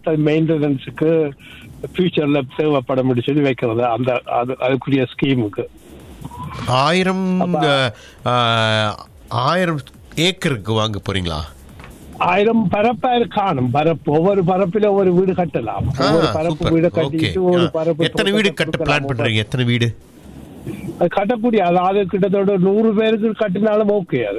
அடுத்த மெயின்டெனன்ஸுக்கு ஃபியூச்சர்ல தேவைப்படும் சொல்லி வைக்கிறது அந்த அது அதுக்குரிய ஸ்கீமுக்கு ஆயிரம் அஹ், ஆயிரம் ஏக்கருக்கு வாங்க போறீங்களா ஆயிரம் பரப்பா காணும் பரப்பு ஒவ்வொரு பரப்பில ஒரு வீடு கட்டலாம் ஆ, ஒவ்வொரு பரப்பு சூப்பர் வீடு ஓகே கட்டிட்டு ஒரு பரப்பு எத்தனை வீடு கட்ட பிளான் பண்றீங்க எத்தனை வீடு அது கட்டக்கூடிய அதாவது கிட்டத்தட்ட நூறு பேருக்கு கட்டினாலும் ஓகே அது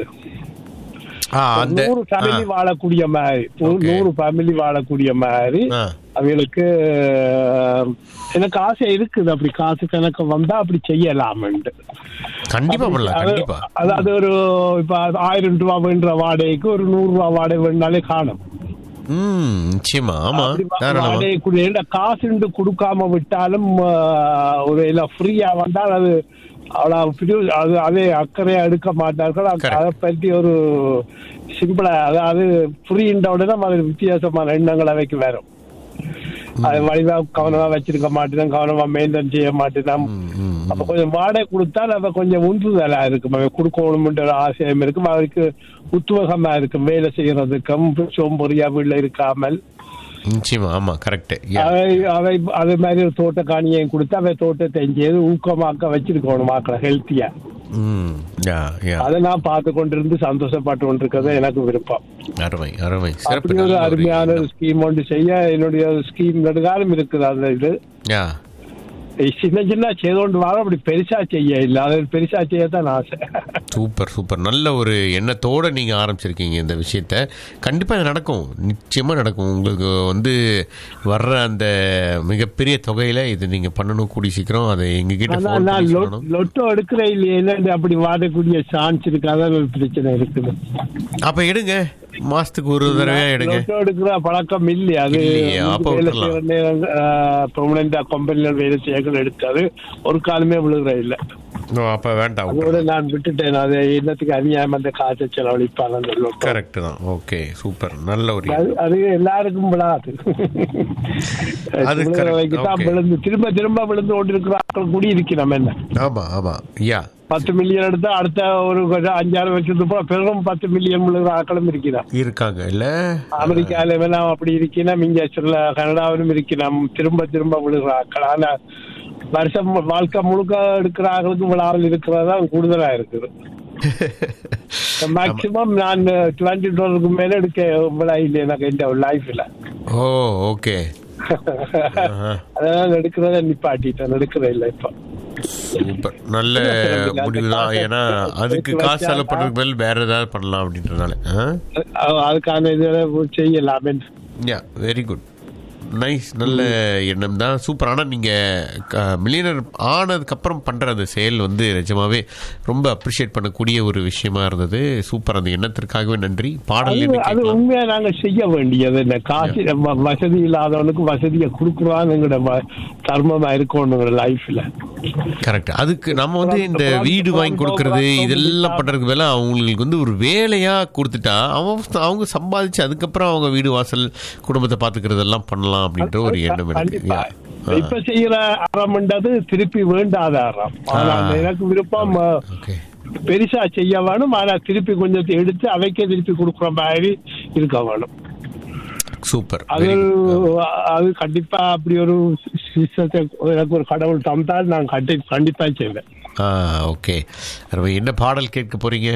ஆ அந்த நூறு ஃபேமிலி வாழக்கூடிய மாதிரி நூ- Okay. நூறு ஃபேமிலி வாழக்கூடிய மாதிரி ஆ, அவங்களுக்கு அஹ், எனக்கு ஆசை இருக்குது அப்படி காசு கணக்கு வந்தா அப்படி செய்யலாம்னு கண்டிப்பா பண்ணலாம் அது- கண்டிப்பா அதாவது ஒரு இப்ப ஆயிரம் ரூபாய் வேண்ட வாடகைக்கு ஒரு நூறு ரூபாய் வாடகை வேணாலே காணும் ம் நிச்சயமா ஆமா அப்படி வா- தாராளமா வாடகை குடு- ஏன்டா காசுண்டு கொடுக்காம விட்டாலும் ஆஹ், ஒரு இல்ல ஃப்ரீயா வந்தால் அது அவ்வளவு பிரி- அது அதே அக்கறையா எடுக்க மாட்டார்கள் அ- Correct. அதை பற்றி ஒரு சிம்பிளா அதாவது ஃப்ரீன்ற உடனே அது வித்தியாசமான எண்ணங்கள் அவைக்கு வரும் அது வழிவா கவனமா வச்சிருக்க மாட்டேன் கவனமா மெயின்டைன் செய்ய மாட்டேன் ம், ம், அப்ப கொஞ்சம் வாடகை கொடுத்தால் அவ கொஞ்சம் உந்துதலா இருக்கும் அவன் கொடுக்கணும்ன்ற ஒரு ஆசையம் இருக்கும் அவருக்கு உத்வேகமா இருக்கும் வேலை செய்யறதுக்கும் சோம்பொறியா வீட்டுல இருக்காமல் நிச்சயமா ஆமா கரெக்ட் அவை அவை அது மாதிரி ஒரு தோட்ட காணியையும் கொடுத்து அவை தோட்டத்தை செய்து ஊக்கமாக்க வச்சிருக்கணும் மாக்களை ஹெல்த்தியா ம் யா யா அதை நான் பார்த்து கொண்டிருந்து சந்தோஷப்பட்டு கொண்டிருக்கிறது எனக்கு விருப்பம் அருமை அருமை சிறப்பு அப்படி ஒரு நல்ல ஒரு அருமையான எண்ணம். ஸ்கீம் ஒன்று செய்ய என்னுடைய ஸ்கீம் நெடுகாலம் இருக்குது அந்த இது யா சின்ன சின்ன செய்தோண்டு வர அப்படி பெருசா செய்ய இல்ல அது பெருசா செய்யத்தான் ஆசை சூப்பர் சூப்பர் நல்ல ஒரு எண்ணத்தோட நீங்க ஆரம்பிச்சிருக்கீங்க இந்த விஷயத்த கண்டிப்பா இது நடக்கும் நிச்சயமா நடக்கும் உங்களுக்கு வந்து வர்ற அந்த மிகப்பெரிய தொகையில இது நீங்க பண்ணணும் கூடி சீக்கிரம் அதை எங்க கிட்ட ஆனா phone நான் பண்ணி லொ- சொல்லணும் லொட்டோ எடுக்கிற இல்லையே என்னண்டு அப்படி வாடக்கூடிய சான்ஸ் இருக்கு அதான் ஒரு பிரச்சனை இருக்குது அப்ப எடுங்க மாசத்துக்கு ஒரு தடவை எடுங்க லொட்டோ எடுக்கிற பழக்கம் இல்லையா அது இல்லையே, அப்ப வேலை விட்டுறலாம். செய்யற நேரம் பெர்மனண்டா கம்பெனில வேலை செய்யகள் எடுத்தாரு ஒரு காலமே விழுகிற இல்ல ஓ, அப்ப வேண்டாம் அதோட நான் விட்டுட்டேன் அது என்னத்துக்கு அநியாயம் அந்த காசை செலவழிப்பாங்க அந்த லொட்டோ கரெக்ட் தான் ஓகே சூப்பர் நல்ல ஒரு அது அது எல்லாருக்கும் விழாது அது correct. சிலருக்கு தான் Okay. விழுந்து திரும்ப திரும்ப விழுந்து கொண்டிருக்கிறார்கள் கூடி இருக்கிறோம் என்ன ஆமா ஆமா யா பத்து மில்லியன் எடுத்தா அடுத்த ஒரு கொஞ்சம் அஞ்சாறு வருஷத்துக்கு அப்புறம் பெரும் பத்து மில்லியன் விழுகிற ஆக்களும் இருக்கிறான் இருக்காங்க இல்ல அமெரிக்கால வேணாம் அப்படி இருக்கிறோம் இங்க சில கனடாவிலும் இருக்கிறோம் திரும்ப திரும்ப விழுகிற ஆக்கள் ஆனா வருஷம் வாழ்க்கை முழுக்க எடுக்கிற ஆக்களுக்கு விழாவில் இருக்கிறதா கூடுதலா இருக்குது மேக்சிமம் நான் டுவெண்ட்டி டாலருக்கு மேல எடுக்க விழா இல்லை எனக்கு இந்த லைஃப்ல ஓ ஓகே அதனால எடுக்கிறத நிப்பாட்டிட்டேன் எடுக்கிறத இல்லை இப்ப சூப்பர் நல்ல முடிவு தான் ஏன்னா அதுக்கு காசு செலவு பண்றதுக்கு பதில் வேற ஏதாவது பண்ணலாம் அப்படின்றனால அது- அதுக்கான இதில் செய்யலாமே யா வெரி குட் நைஸ் நல்ல எண்ணம் தான் சூப்பர் ஆனால் நீங்கள் மில்லியனர் ஆனதுக்கப்புறம் பண்ணுற அந்த செயல் வந்து நிஜமாவே ரொம்ப அப்ரிஷியேட் பண்ணக்கூடிய ஒரு விஷயமா இருந்தது சூப்பர் அந்த எண்ணத்திற்காகவே நன்றி பாடல் அது என்ன அது கேட்கலாம் உண்மையா நாங்க செய்ய வேண்டியது இந்த காசு வ- வசதி இல்லாதவனுக்கு வசதியை கொடுக்குறானுங்கிற தர்மமா இருக்கணுங்கிற லைஃப்ல கரெக்ட் அதுக்கு நம்ம வந்து இந்த வீடு வாங்கி கொடுக்கறது இதெல்லாம் பண்றதுக்கு வேலை அவங்களுக்கு வந்து ஒரு வேலையா கொடுத்துட்டா அவங்க அவங்க சம்பாதிச்சு அதுக்கப்புறம் அவங்க வீடு வாசல் குடும்பத்தை பாத்துக்கிறது எல்லாம் பண்ணலாம் அப்படின்ற ஒரு எண்ணம் எனக்கு கண்டிப்பா Yeah. இப்ப செய்யற அறம்ன்றது திருப்பி வேண்டாத அறம் ஆனா ஆ. எனக்கு விருப்பம் அஹ், ஓகே பெருசா செய்ய வேணும் ஆனா திருப்பி கொஞ்சத்தை எடுத்து அவைக்கே திருப்பி கொடுக்குற மாதிரி இருக்க வேணும் சூப்பர் அது வெரி குட் அது கண்டிப்பா அப்படி ஒரு சிஸ்டத்தை எனக்கு ஒரு கடவுள் தந்தால் நான் கண்டி கண்டிப்பா செய்வேன் ஆ ஓகே என்ன பாடல் கேட்க போறீங்க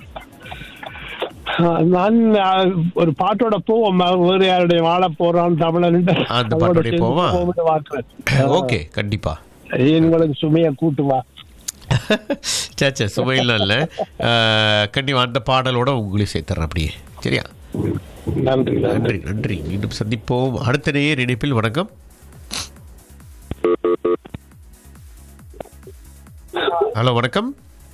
ஆஹ் நான் ஆஹ், ஒரு பாட்டோட போவோம் வேறு யாருடைய வாழ போறான் தமிழன் அந்த பாட்டோடய போவா? ஓகே கண்டிப்பா உங்களுக்கு சுமைய கூட்டு வா சேச்சே சுமையெல்லாம் இல்லை கண்டிப்பா அந்த பாடலோட உங்களையும் சேர்த்துறேன் அப்படியே சரியா நன்றி நன்றி நன்றி நன்றி மீண்டும் சந்திப்போம் அடுத்த நேர் இணைப்பில் வணக்கம் ஹலோ வணக்கம்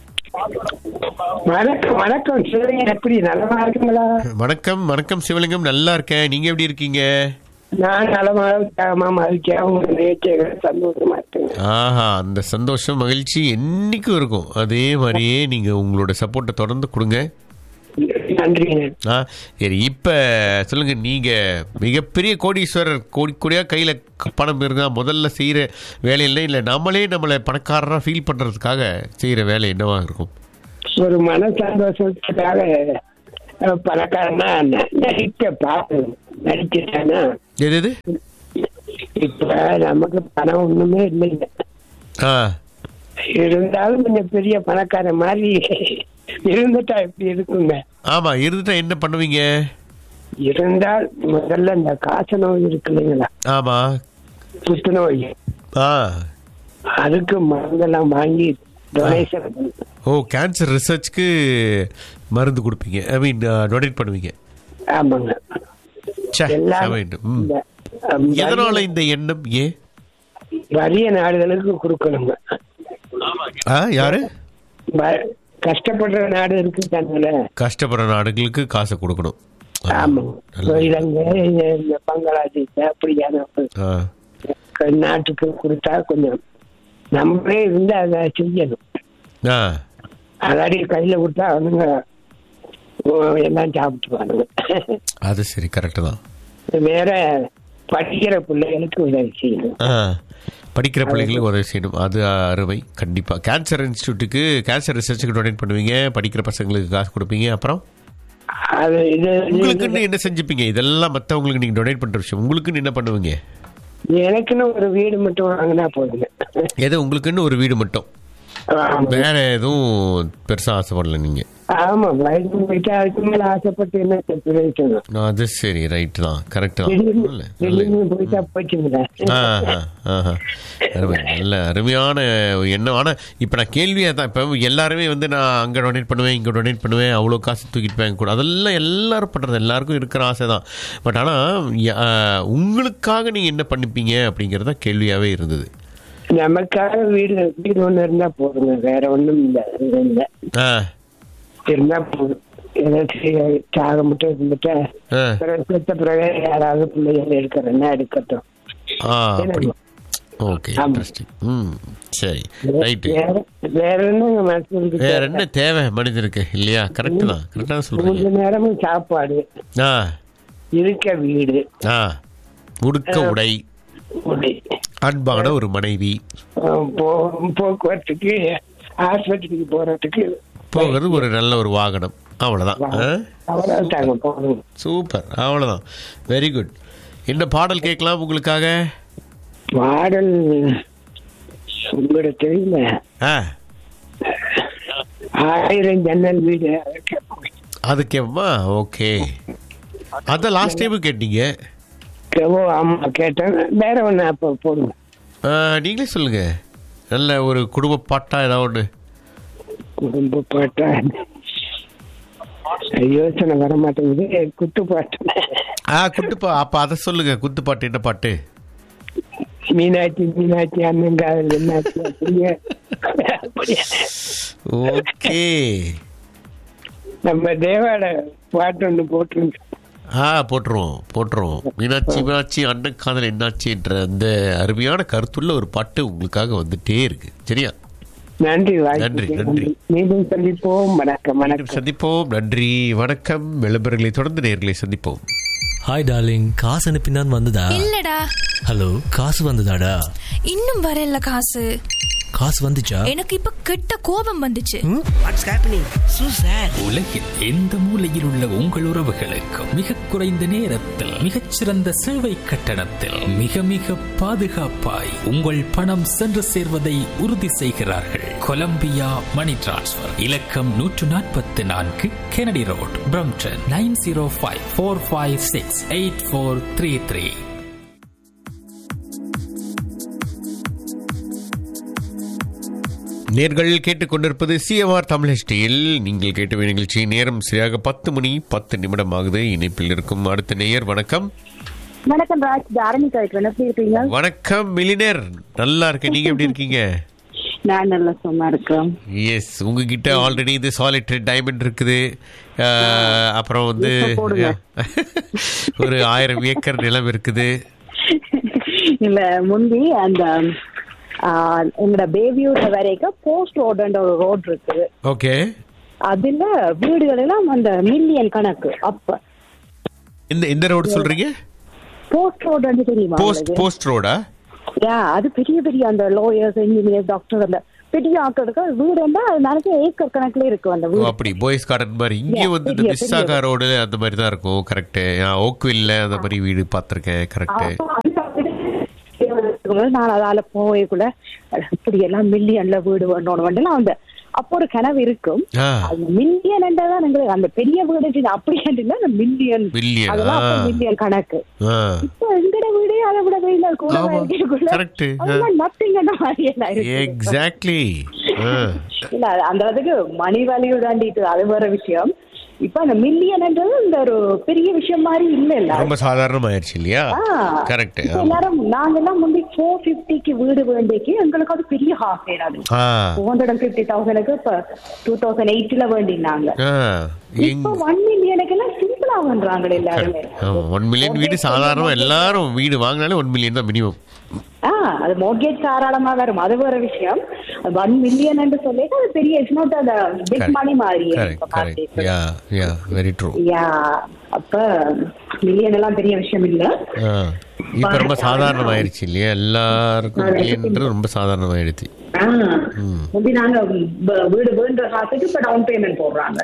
வணக்கம் வணக்கம் சிவலிங்க எப்படி நலமா இருக்குங்களா வணக்கம் வணக்கம் சிவலிங்கம் நல்லா இருக்கேன் நீங்க எப்படி இருக்கீங்க நான் நலமா இருக்கேன் மகிழ்ச்சியா உங்க நிகழ்ச்சிகளை சந்தோஷமா இருக்குங்க ஆஹா அந்த சந்தோஷம் மகிழ்ச்சி என்னைக்கும் இருக்கும் அதே மாதிரியே நீங்க உங்களோட சப்போர்ட்டை தொடர்ந்து கொடுங்க நன்றிங்க ஆ சரி இப்போ சொல்லுங்க நீங்க மிகப்பெரிய கோடீஸ்வரர் கோடி கோடியா கையில க- பணம் இருந்தா முதல்ல செய்யற வேலையில இல்ல நம்மளே நம்மளை பணக்காரரா ஃபீல் பண்றதுக்காக செய்யற வேலை என்னவா இருக்கும் ஒரு மன சந்தோஷத்துக்காக அஹ், பணக்காரனா ந- நடிக்க பார்க்கணும் நடிச்சிட்டானா எது எது இப்ப நமக்கு பணம் ஒண்ணுமே இல்லைங்க ஆ இருந்தாலும் கொஞ்சம் பெரிய பணக்கார மாதிரி இருந்துட்டா எப்படி இருக்குங்க ஆமா இருந்துட்டா என்ன பண்ணுவீங்க இருந்தால் முதல்ல இந்த காச நோய் இருக்கு இல்லைங்களா ஆமா புத்துநோய் ஆ அதுக்கு மருந்தெல்லாம் வாங்கி டொனேஷன் ஓ கேன்சர் ரிசர்ச்க்கு மருந்து கொடுப்பீங்க ஐ மீன் டொனேட் பண்ணுவீங்க ஆமாங்க ச்சே, எல்லாம் செமைண்டு. ம். இந்த, அம், எதனால இந்த எண்ணம் ஏன் வறிய நாடுகளுக்கு கொடுக்கணுங்க ஆ யாரு வ- கஷ்டப்படுற நாடு இருக்கு தானே கஷ்டப்படுற நாடுகளுக்கு காசை கொடுக்கணும் ஆ, ஆமாங்க நல்லது. இலங்கை இந்த- இந்த பங்களாதேஷ் அப்படியான ஆ, நாட்டுக்கு கொடுத்தா கொஞ்சம் நம்மளே இருந்து அதை செய்யணும் ஆ அதாடி கையில கொடுத்தா அவனுங்க ஓ, எல்லாம் சாப்பிட்டுவானுங்க அது சரி கரெக்டு தான் வேற படிக்கிற பிள்ளைகளுக்கு உதவி செய்யணும் ஆ படிக்கிற பிள்ளைங்களுக்கு உதவி செய்யணும் அது அருமை கண்டிப்பா கேன்சர் இன்ஸ்டியூட்டுக்கு கேன்சர் ரிசர்ச்சுக்கு டொனேட் பண்ணுவீங்க படிக்கிற பசங்களுக்கு காசு கொடுப்பீங்க அப்புறம் அது இது உங்களுக்குன்னு என்ன செஞ்சுப்பீங்க இதெல்லாம் மற்றவங்களுக்கு நீங்க டொனேட் பண்ற விஷயம் உங்களுக்குன்னு என்ன பண்ணுவீங்க எனக்குன்னு ஒரு வீடு மட்டும் வாங்கினா போதுங்க ஏதோ உங்களுக்குன்னு ஒரு வீடு மட்டும் ஆமா. வேற எதுவும் பெருசா ஆசைப்படல நீங்க ஆமா வயசு போயிட்டு அதுக்கு மேல ஆசைப்பட்டு என்ன பிரயோஜனம் அது சரி ரைட் தான் கரெக்ட் தான் திடீர்னு நல்ல நல்ல திடீர்னு போயிட்டா போச்சுங்களா ஆஹா, ஆஹா. அருமை நல்ல அருமையான எண்ணம் ஆனால் இப்போ நான் கேள்வியாக தான் இப்போ எல்லாருமே வந்து நான் அங்கே டொனேட் பண்ணுவேன் இங்கே டொனேட் பண்ணுவேன் அவ்வளோ காசு தூக்கிட்டு போய் கூட அதெல்லாம் எல்லாரும் பண்ணுறது எல்லாருக்கும் இருக்கிற ஆசை தான் பட் ஆனால் உங்களுக்காக நீங்கள் என்ன பண்ணிப்பீங்க அப்படிங்கிறது தான் கேள்வியாகவே இருந்தது நமக்காக வீடு வீடு ஒண்ணு இருந்தா போதுங்க வேற ஒண்ணும் இல்ல இது இல்ல ஆ இருந்தா போதும் ஏதாச்சும் சாக மட்டும் இருந்துட்டா ஆ பிறகு செத்த பிறகு யாராவது பிள்ளைகள் எடுக்கிறேன்னா எடுக்கட்டும் ஆ அப்படி ஓகே ஆமா. இன்ட்ரெஸ்டிங் ம் சரி ரைட்டு வேற வேற என்ன மனசுக்கு வேற என்ன தேவை மனிதனுக்கு இல்லையா கரெக்டு தான் கரெக்டாக தான் சொல்கிறீங்க மூன்று நேரமும் சாப்பாடு ஆ இருக்க வீடு ஆ உடுக்க உடை உடை அன்பான ஒரு மனைவி அஹ் போ- போக்குவரத்துக்கு ஆஸ்பத்திரிக்கு போறதுக்கு போகிறது ஒரு நல்ல ஒரு வாகனம் அவ்வளோதான் ஆ? அவ்வளவு தாங்க போகணும் சூப்பர் அவ்வளோதான் வெரி குட் என்ன பாடல் கேட்கலாம் உங்களுக்காக பாடல் உங்களோட தெரியல ஆ ஆயிரம் ஜன்னல் வீடு அதை கேட்போம். அது கேட்போமா ஓகே அதை லாஸ்ட் டைமும் கேட்டீங்க ஓ ஆமா கேட்டேன் வேற ஒண்ணு அப்ப போடுங்க ஆ, நீங்களே சொல்லுங்க நல்ல ஒரு குடும்ப பாட்டா ஏதாவது ஒன்று குடும்ப பாட்டா யோசனை வர மாட்டேங்குது குத்து பாட்டு ஆ குட்டுப்பா அப்போ அதை சொல்லுங்க குத்து பாட்டு என்ன பாட்டு மீனாட்சி மீனாட்சி அண்ணன் காதல் என்னாச்சு அப்படியே அப்படியே. ஓகே நம்ம தேவாட பாட்டு ஒண்ணு போட்டுருங்க ஆ போட்டுருவோம் போட்டுருவோம் மீனாட்சி மீனாட்சி அண்ணன் காதல் என்னாச்சு என்ற அந்த அருமையான கருத்துள்ள ஒரு பாட்டு உங்களுக்காக வந்துட்டே இருக்கு சரியா நன்றி நன்றி, வாய்ப்பு நன்றி. மீண்டும் சந்திப்போம் வணக்கம் மீண்டும் வணக்கம் சந்திப்போம் நன்றி வணக்கம் விளம்பரங்களை தொடர்ந்து நேர்களை சந்திப்போம் ஹாய் டார்லிங் காசு அனுப்பினான் வந்ததா இல்லடா ஹலோ காசு வந்ததாடா இன்னும் வரல காசு காசு வந்துச்சா எனக்கு இப்ப கெட்ட கோபம் வந்துச்சு வாட்ஸ் ஹேப்பனிங் சூ சார் உலகில் எந்த மூலையில் உள்ள உங்கள் உறவுகளுக்கும் மிக குறைந்த நேரத்தில் மிகச்சிறந்த சேவை கட்டணத்தில் மிக மிக பாதுகாப்பாய் உங்கள் பணம் சென்று சேர்வதை உறுதி செய்கிறார்கள் கொலம்பியா மணி டிரான்ஸ்ஃபர் இலக்கம் நூற்று நாற்பத்தி நான்கு Kennedy road Brampton nine zero five four five six eight four three three நேர்கள் கேட்டுக்கொண்டிருப்பது சிஎம்ஆர் தமிழ் ஹிஸ்டியில் நீங்கள் கேட்ட நிகழ்ச்சி நேரம் சரியாக பத்து மணி பத்து நிமிடம் ஆகுது இணைப்பில் இருக்கும் அடுத்த நேயர் வணக்கம் வணக்கம் ராஜ் தாரணி கழிக்கிறேன் எப்படி இருக்கீங்க வணக்கம் மிலினர் நல்லா இருக்கேன் நீங்க எப்படி இருக்கீங்க நான் நல்லா சும்மா இருக்கேன் எஸ் உங்ககிட்ட ஆல்ரெடி இது சாலிட்ரி டைமண்ட் இருக்குது அஹ், அப்புறம் வந்து இப்ப போடுங்க. ஒரு ஆயிரம் ஏக்கர் நிலம் இருக்குது இல்ல முந்தி அந்த ஆ, எங்களோட பேபியூர்ல வரைக்கும் போஸ்ட் ரோடுன்ற ஒரு ரோடு இருக்குது ஓகே அதுல வீடுகள் எல்லாம் அந்த மில்லியன் கணக்கு அப்ப இந்த இந்த ரோடு சொல்றீங்க போஸ்ட் ரோடு தெரியுமா போஸ்ட் உங்களுக்கு? போஸ்ட் ரோடா Yeah, அது பெரிய பெரிய அந்த லாயர்ஸ் இன்ஜினியர் டாக்டர் அந்த பெரிய ஆக்களுக்கு வீடு இருந்தா அது நிறைய ஏக்கர் கணக்குல இருக்கும் அந்த ஓ, வீடு அப்படி பாய்ஸ் கார்டன் மாதிரி இங்கே Yeah, வந்து இந்த பெரிய, மிஸ்ஸாகா பெரிய. ரோடு அந்த மாதிரி தான் இருக்கும் கரெக்டு ஓக்வில்ல அந்த மாதிரி வீடு பார்த்துருக்கேன் கரெக்டு அப்ப அந்த வீடு நான் அதால போயக்குள்ள இப்படி எல்லாம் மில்லியன்ல வீடு வேணும் வந்து அந்த அப்போ ஒரு கனவு இருக்கும் ஆ அது மில்லியன் என்றதான் எங்களுக்கு அந்த பெரிய வீடு அப்படி இல்ல அந்த மில்லியன் Million, அதெல்லாம் ஆ. மில்லியன் கணக்கு ஆ இப்ப எங்கட வீடே அதை விட வெயில கூட ஆமா, இருக்கக்குள்ள correct. அதெல்லாம் நத்திங் அந்த மாதிரி எல்லாம் இருக்கு எக்ஸாக்ட்லி ஆ இல்ல அது அந்த அதுக்கு மணி வேல்யூ தாண்டிட்டு அது வேற விஷயம் இப்ப அந்த மில்லியன்ன்றது இந்த ஒரு பெரிய விஷயம் மாதிரி இல்ல இல்ல ரொம்ப சாதாரணமாயிருச்சு இல்லையா கரெக்ட் இப்ப எல்லாரும் நாங்க எல்லாம் முந்தி ஃபோர் பிப்டிக்கு வீடு வேண்டிக்கு எங்களுக்கு அது பெரிய ஹாஃப் ஏடாது ஆ டூ ஹண்ட்ரட் அண்ட் பிப்டி தௌசண்ட்க்கு இப்ப டூ தௌசண்ட் எயிட்ல வேண்டினாங்க ஆ இப்ப எங்க ஒன் மில்லியனுக்கு எல்லாம் சிம்பிளா பண்றாங்க எல்லாருமே ஒன் மில்லியன் வீடு சாதாரணமா எல்லாரும் வீடு வாங்கினாலே ஒன் மில்லியன் தான் மினிமம் ஆ அது மோர்கேஜ் தாராளமா வரும் அது வேற விஷயம் ஒன் மில்லியன் என்று சொல்லிட்டு அது பெரிய இட்ஸ் நாட் அந்த பிக் மணி மாதிரி correct correct yeah yeah very true yeah அப்ப மில்லியன் எல்லாம் பெரிய விஷயம் இல்ல ஆ இப்போ ரொம்ப சாதாரணமாயிருச்சு இல்லையா எல்லாருக்கும் மில்லியன்ன்றது ரொம்ப சாதாரணமாயிடுச்சு ஆ, முந்தி நாங்க வ- வீடு வேண்ட காசுக்கு இப்ப டவுன் பேமெண்ட் போடுறாங்க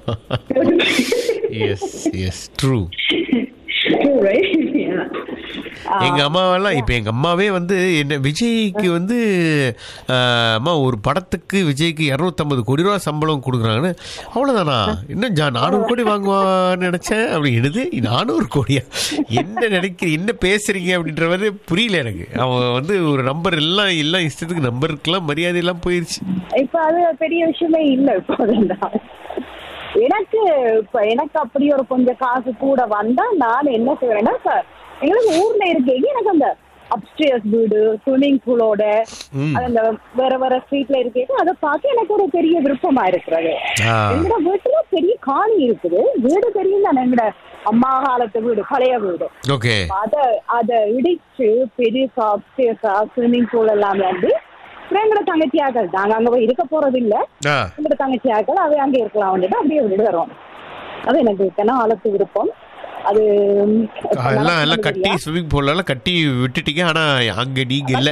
yes yes true True, right? Yeah. ஆ, எங்க அம்மாவெல்லாம் இப்ப எங்க அம்மாவே வந்து என்ன விஜய்க்கு வந்து ஆஹ், அம்மா ஒரு படத்துக்கு விஜய்க்கு இரநூத்தம்பது கோடி ரூபா சம்பளம் கொடுக்குறாங்கன்னு அவ்வளவுதானா இன்னும் ஜா நானூறு கோடி வாங்குவான்னு நினைச்சேன் அப்படி என்னது நானூறு கோடியா என்ன நினைக்கிற என்ன பேசுறீங்க அப்படின்ற மாதிரி புரியல எனக்கு அவன் வந்து ஒரு நம்பர் எல்லாம் எல்லாம் இஷ்டத்துக்கு நம்பருக்கெல்லாம் மரியாதை எல்லாம் போயிருச்சு இப்ப அது பெரிய விஷயமே இல்ல இப்போ அதெல்லாம். எனக்கு இப்ப எனக்கு அப்படி ஒரு கொஞ்சம் காசு கூட வந்தா நான் என்ன செய்வேன்னா இப்ப எங்களுக்கு ஊர்ல இருக்கீங்க எனக்கு அந்த அப்ஸ்டேர்ஸ் வீடு ஸ்விம்மிங் பூலோட அது அந்த வேற வேற ஸ்ட்ரீட்ல இருக்கீங்க அதை பார்த்து எனக்கு ஒரு பெரிய விருப்பமா இருக்கிறது ஆ. எங்கட வீட்டுல பெரிய காணி இருக்குது வீடு தெரியும் தானே எங்கட அம்மா காலத்து வீடு பழைய வீடு ஓகே அத அத இடிச்சு பெரிய அப்ஸ்டேர்ஸா ஸ்விம்மிங் பூல் எல்லாம் வந்து அப்புறம் எங்கட தங்கச்சியாக்கள் நாங்க அங்க போய் இருக்க போறது இல்ல ஆ எங்கட தங்கச்சியாக்கள் அவை அங்கே இருக்கலாம் வந்துட்டு அப்படியே விட்டு வரோம் அது எனக்கு கன ஆழத்து விருப்பம் அது எல்லாம் எல்லாம் கட்டி ஸ்விம்மிங் பூல் எல்லாம் கட்டி விட்டுட்டீங்க ஆனா அங்க நீங்க இல்ல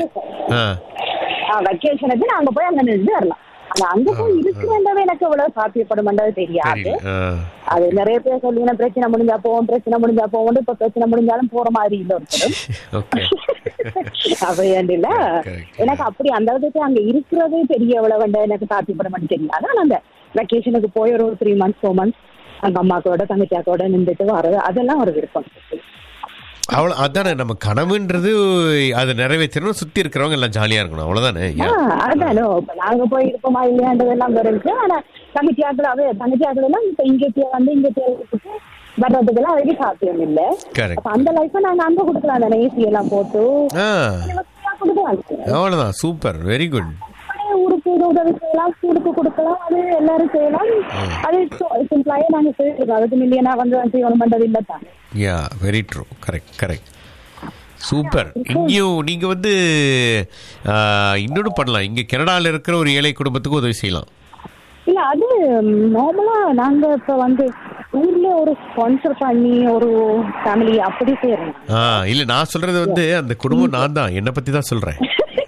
ஆ வெக்கேஷனுக்கு நாங்க போய் அங்க நின்று வரலாம் ஆனா அங்க போய் இருக்கிறது எனக்கு எவ்வளவு சாத்தியப்படுமென்றது தெரியாது தெரியல ஆ அது நிறைய பேர் சொல்லுங்க பிரச்சனை முடிஞ்சா போவோம் பிரச்சனை முடிஞ்சா போவோம் இப்ப பிரச்சனை முடிஞ்சாலும் போற மாதிரி இல்ல ஒருத்தரும் ஓகே அப்படியாண்டில்ல Correct. எனக்கு அப்படி அந்த அளவுக்கு அங்க இருக்கிறதே பெரிய எவ்வளவு வேண்டாம் எனக்கு சாத்தியப்பட மாட்டேன் தெரியாது ஆனா அந்த வெக்கேஷனுக்கு போய் ஒரு த்ரீ மந்த்ஸ் ஃபோர் மந்த்ஸ் அங்க அம்மாக்கோட தங்கச்சியாக்கோட நின்றுட்டு வர்றது அதெல்லாம் ஒரு விருப்பம் அவ்வளோ அதானே நம்ம கனவுன்றது அதை நிறைவேற்றணும் சுத்தி இருக்கிறவங்க எல்லாம் ஜாலியா இருக்கணும் அவ்வளவுதானே ஆ, அதானோ இப்ப நாங்க போய் இருப்போமா இல்லையான்றதெல்லாம் இருக்கு ஆனா தங்கச்சியாக்கள் அவே தங்கச்சியாக்கள் எல்லாம் இப்ப இங்கே வந்து இங்கே வர்றதுக்கெல்லாம் அதுக்கு சாத்தியம் இல்ல Correct. அப்ப அந்த லைஃப் நாங்க அங்க கொடுக்கலாம் தானே ஏசி எல்லாம் போட்டு ஆ கொடுக்கலாம் அவ்வளவுதான் சூப்பர் வெரி குட் அப்படியே ஊருக்கு இது உதவி செய்யலாம் ஸ்கூலுக்கு கொடுக்கலாம் அது எல்லாரும் செய்யலாம் அது சிம்பிளாயே நாங்க செய்யறோம் அதுக்கு மில்லியனா வந்து செய்யணும் பண்றது இல்ல தான் yeah very true correct correct super இங்கேயும் நீங்க வந்து ஆ, இன்னொன்னு பண்ணலாம் இங்க கனடால இருக்கிற ஒரு ஏழை குடும்பத்துக்கு உதவி செய்யலாம் இல்ல அது நார்மலா நாங்க இப்ப வந்து ஊர்ல ஒரு ஸ்பான்சர் பண்ணி ஒரு ஃபேமிலி அப்படி செய்யறோம் ஆ இல்ல நான் சொல்றது வந்து அந்த குடும்பம் நான் தான் என்னை பத்தி தான் சொல்றேன்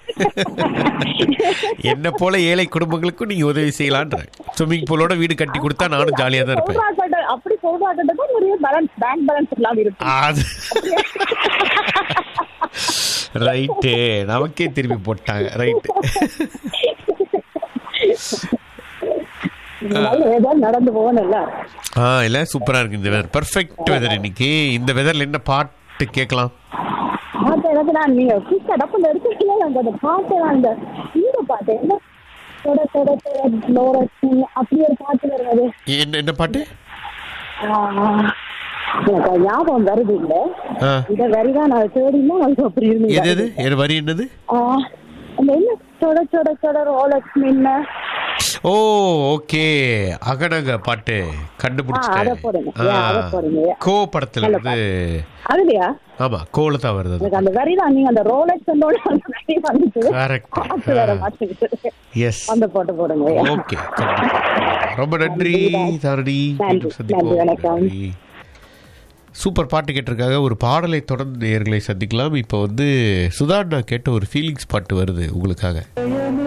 என்ன போல ஏழை குடும்பங்களுக்கும் நீங்க உதவி செய்யலான்றேன் ஸ்விம்மிங் பூலோட வீடு கட்டி கொடுத்தா நானும் ஜாலியா தான் இருப்பேன் சொல்றாங்க அப்படி சொல்றாங்க தான் நிறைய பேலன்ஸ் பேங்க் பேலன்ஸ் எல்லாம் இருக்கு அது ரைட்டு நமக்கே திருப்பி போட்டாங்க ரைட்டு அதனால ஏதாவது நடந்து போகணும்ல ஆ இல்ல சூப்பரா இருக்கு இந்த வெதர் பர்ஃபெக்ட் வெதர் இன்னைக்கு இந்த வெதர்ல என்ன பாட்டு கேட்கலாம் பாட்டு எனக்கு நான் நீங்க குயிக்கா டப்புல எடுத்துக்கல நாங்க அந்த பாட்டு அந்த இந்த பாட்டு என்ன தொட தொட தொட லோரஸ் அப்படி ஒரு பாட்டு வருவது என்ன என்ன பாட்டு ஆஹ், எனக்கு அது ஞாபகம் வருது இல்ல ஆ, இந்த வரிதான் நான் தேடினா அது அப்படி எது இருந்து எது என் வரி என்னது அந்த என்ன தொட தொட தொட ரோலக்ஸ் மின்ன ஓ ஓகே அகடக பாட்டு ஆ, அதை கண்டுபிடிச்சிட்டேன் போடுங்க. Yeah, அதை போடுங்க. கோ படத்துல இருந்து அதுலயா ஆமா கோல தான் வருது அது. எனக்கு அந்த வரிதான் நீங்க அந்த ரோலக்ஸ் அந்த வரி வந்துச்சு Correct. பாட்டு வேற மாட்டேங்குது எஸ் அந்த போட்டு போடுங்க ஓகே ரொம்ப நன்றி தாரணி நன்றி, மீண்டும் சந்திப்போம். நன்றி, வணக்கம். நன்றி. சூப்பர் பாட்டு கேட்டிருக்காங்க ஒரு பாடலை தொடர்ந்து நேர்களை சந்திக்கலாம் இப்போ வந்து சுதாண்ணா கேட்ட ஒரு ஃபீலிங்ஸ் பாட்டு வருது உங்களுக்காக